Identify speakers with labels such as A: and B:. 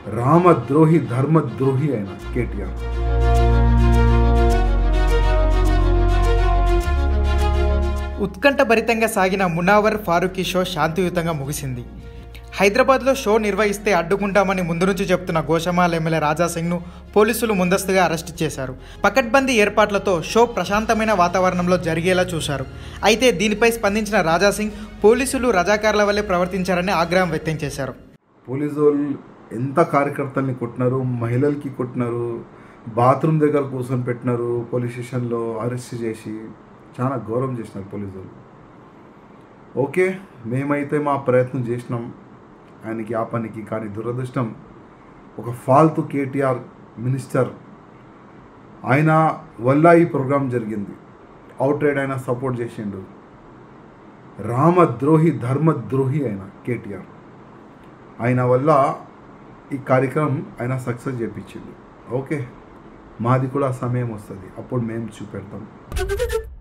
A: రామద్రోహి ధర్మద్రోహి అయిన కేటీఆర్
B: ఉత్కంఠభరితంగా సాగిన మునావర్ ఫారూఖీ షో శాంతియుతంగా ముగిసింది హైదరాబాద్లో షో నిర్వహిస్తే అడ్డుకుంటామని ముందు నుంచి చెప్తున్న గోషమాల్ ఎమ్మెల్యే రాజాసింగ్ను పోలీసులు ముందస్తుగా అరెస్టు చేశారు పకడ్బందీ ఏర్పాట్లతో షో ప్రశాంతమైన వాతావరణంలో జరిగేలా చూశారు అయితే దీనిపై స్పందించిన రాజాసింగ్ పోలీసులు రజాకారుల వల్లే ప్రవర్తించారని ఆగ్రహం వ్యక్తం చేశారు
A: పోలీసు వాళ్ళు ఎంత కార్యకర్తల్ని కొట్టినారు మహిళలకి కొట్టినారు బాత్రూమ్ దగ్గర కూర్చొని పెట్టినారు పోలీస్ స్టేషన్లో అరెస్ట్ చేసి చాలా గౌరవం చేసినారు పోలీసు వాళ్ళు ఓకే మేమైతే మా ప్రయత్నం చేసినాం ఆయనకి ఆ పనికి కానీ దురదృష్టం ఒక ఫాల్తు కేటీఆర్ మినిస్టర్ ఆయన వల్ల ఈ ప్రోగ్రాం జరిగింది అవుట్ రైడ్ ఆయన సపోర్ట్ చేసిండు రామద్రోహి ధర్మద్రోహి అయిన కేటీఆర్ ఆయన వల్ల ఈ కార్యక్రమం ఆయన సక్సెస్ చేపించింది ఓకే మాది కూడా సమయం వస్తుంది అప్పుడు మేము చూపెడతాం